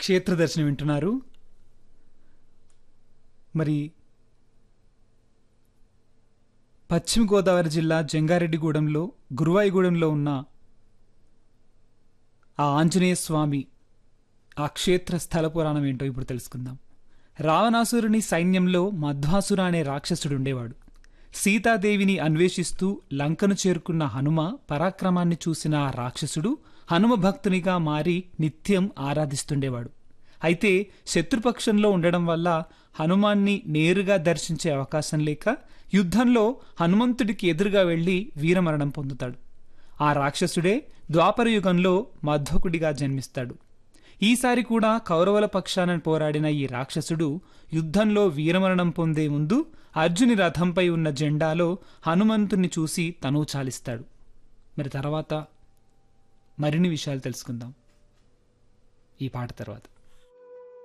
క్షేత్ర దర్శనం వింటున్నారు మరి పశ్చిమ గోదావరి జిల్లా జంగారెడ్డిగూడెంలో గురువాయిగూడెంలో ఉన్న ఆ ఆంజనేయ స్వామి ఆ క్షేత్ర స్థల పురాణం ఏంటో ఇప్పుడు తెలుసుకుందాం రావణాసురుని సైన్యంలో మధ్వాసుర అనే రాక్షసుడు ఉండేవాడు సీతాదేవిని అన్వేషిస్తూ లంకను చేరుకున్న హనుమ పరాక్రమాన్ని చూసిన ఆ రాక్షసుడు హనుమ భక్తునిగా మారి నిత్యం ఆరాధిస్తుండేవాడు అయితే శత్రుపక్షంలో ఉండడం వల్ల హనుమాన్ని నేరుగా దర్శించే అవకాశం లేక యుద్ధంలో హనుమంతుడికి ఎదురుగా వెళ్లి వీరమరణం పొందుతాడు ఆ రాక్షసుడే ద్వాపర యుగంలో మధ్వకుడిగా జన్మిస్తాడు ఈసారి కూడా కౌరవుల పక్షాన పోరాడిన ఈ రాక్షసుడు యుద్ధంలో వీరమరణం పొందే ముందు అర్జుని రథంపై ఉన్న జెండాలో హనుమంతుణ్ణి చూసి తనువు చాలిస్తాడు మరి తర్వాత మరిన్ని విషయాలు తెలుసుకుందాం ఈ పాట తర్వాత